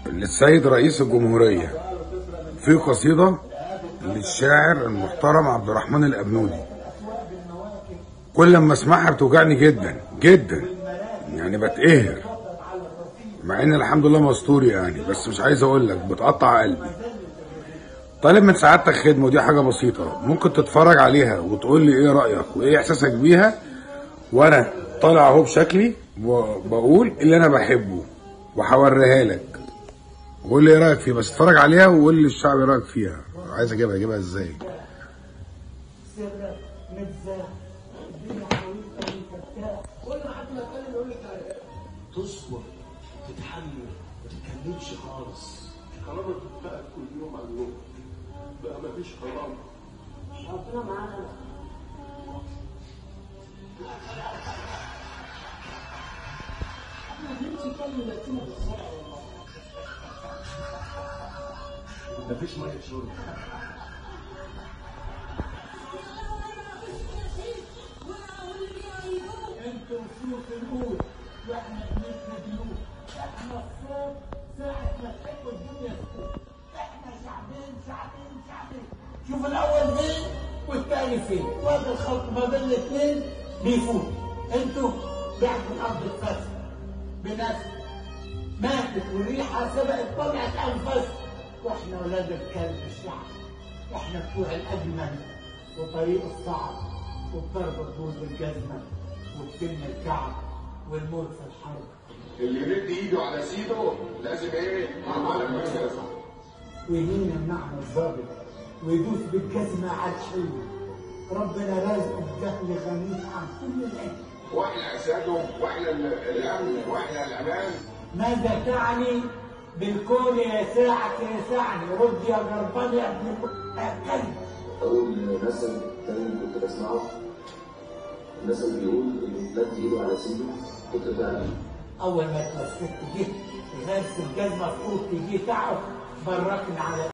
للسيد رئيس الجمهورية في قصيدة للشاعر المحترم عبد الرحمن الأبنودي كل لما اسمعها بتوجعني جدا جدا يعني بتقهر مع ان الحمد لله مستوري يعني بس مش عايز اقول لك بتقطع قلبي طالب من سعادتك خدمه ودي حاجه بسيطه ممكن تتفرج عليها وتقول لي ايه رايك وايه احساسك بيها وانا طالع اهو بشكلي وبقول اللي انا بحبه وهوريها لك وقول لي ايه رايك فيها بس اتفرج عليها وقول لي الشعب ايه رايك فيها عايز اجيبها اجيبها ازاي سرك متزاح الدنيا حواليك مفتاح كل ما حد ما يتكلم يقول لك على تصبر تتحمل ما تتكلمش خالص كرامة بتتنقل كل يوم عن يوم بقى مفيش كرامة ربنا معانا مفيش مية شرب انتوا صوت النور واحنا بنسند نور احنا الصوت ساعة ما تحبوا الدنيا تكون احنا شعبين شعبين شعبين شوف الاول مين والتاني فين وقت الخلط ما بين الاثنين بيفوت انتوا بعد الارض اتفسد بناس ماتت والريحه سبقت طلعت انفاس واحنا ولاد الكلب الشعب احنا بتوع الاجمل وطريق الصعب وبضرب الدود بالجزمه وبسن الكعب والموت في الحرب اللي يمد ايده على سيده لازم ايه على مركز ويمين النعم الظابط ويدوس بالجزمه على الحلو ربنا رازقه بدخل غني عن كل العلم واحنا اسادهم واحنا ال- الامن واحنا الامان ماذا تعني بالكون يا ساعة يسعني رد يا جربان يا ابن الكلب أقول مثل تاني كنت بسمعه مثل بيقول إنه مد إيده على سيده كنت فعلا اول ما اتوسطت جيت غارس الجزمه فوق جيت اقعد بركني على